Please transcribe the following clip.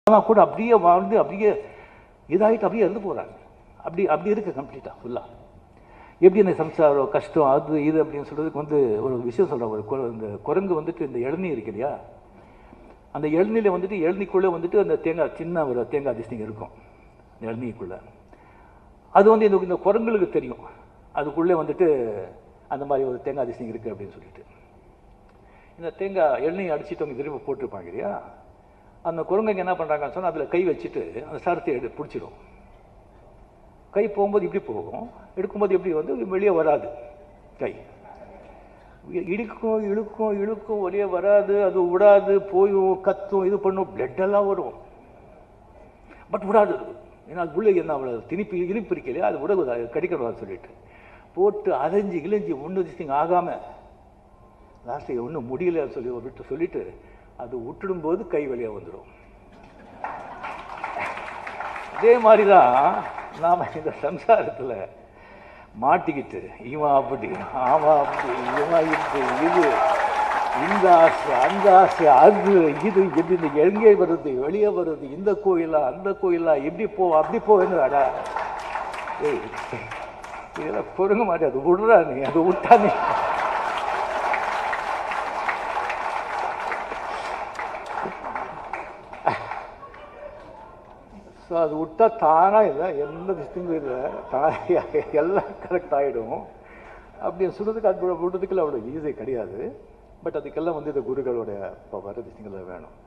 ஆனால் கூட அப்படியே வாழ்ந்து அப்படியே இதாகிட்டு அப்படியே இருந்து போகிறாங்க அப்படி அப்படி இருக்கு கம்ப்ளீட்டாக ஃபுல்லாக எப்படி இந்த சம்சாரம் கஷ்டம் அது இது அப்படின்னு சொல்கிறதுக்கு வந்து ஒரு விஷயம் சொல்கிறேன் ஒரு கு- இந்த குரங்கு வந்துட்டு இந்த இளநீ இருக்கு இல்லையா அந்த இளநீல வந்துட்டு இளநீக்குள்ளே வந்துட்டு அந்த தேங்காய் சின்ன ஒரு தேங்காய் திஸ்டிங் இருக்கும் இந்த இளநீக்குள்ளே அது வந்து இந்த இந்த குரங்களுக்கு தெரியும் அதுக்குள்ளே வந்துட்டு அந்த மாதிரி ஒரு தேங்காய் திஸ்டிங் இருக்குது அப்படின்னு சொல்லிட்டு இந்த தேங்காய் எண்ணெய் அடிச்சுட்டு அவங்க திரும்ப போட்டிருப்பாங்க இல்லையா அந்த குரங்குங்க என்ன பண்ணுறாங்கன்னு சொன்னால் அதில் கை வச்சுட்டு அந்த சரத்தை எடு பிடிச்சிடும் கை போகும்போது இப்படி போகும் எடுக்கும்போது எப்படி வந்து வெளியே வராது கை இ- இழுக்கும் இழுக்கும் இழுக்கும் வெளியே வராது அது விடாது போயும் கத்தும் இது பண்ணும் blood எல்லாம் வரும் பட் விடாது அது. ஏன்னா அது உள்ள என்ன அவ்வளோ திணிப்பு இனிப்பு இருக்கு இல்லையா அது விடக்கூடாது அது கடிக்கணும் சொல்லிட்டு போட்டு அலைஞ்சு இளைஞ்சி ஒன்று திஸ்டிங் ஆகாமல் லாஸ்ட்டு ஒன்றும் முடியல சொல்லி ஒரு விட்டு சொல்லிட்டு அது விட்டுடும்போது கை வெளியே வந்துடும் இதே மாதிரி தான் நாம் இந்த சம்சாரத்தில் மாட்டிக்கிட்டு இவன் அப்படி ஆமா அப்படி இவன் இப்படி இது இந்த ஆசை அந்த ஆசை அது இது இது இந்த எங்கே வருது வெளியே வருது இந்த கோயிலா அந்த கோயிலா இப்படி போ அப்படி போவேங்கிறாடா ஏய் இதெல்லாம் பொறுங்க மாட்டே அது விடுறா நீ அது விட்டா நீ ஸோ அது விட்டா தானாக இல்லை எந்த டிஸ்டிங்கும் இல்லை தானாக எல்லாம் கரெக்ட் ஆகிடும் அப்படி சொல்கிறதுக்கு அது விடுறதுக்குள்ள அவ்வளோ ஈஸி கிடையாது பட் அதுக்கெல்லாம் வந்து இந்த குருக்களுடைய இப்போ வர டிஸ்டிங்கில் வேணும்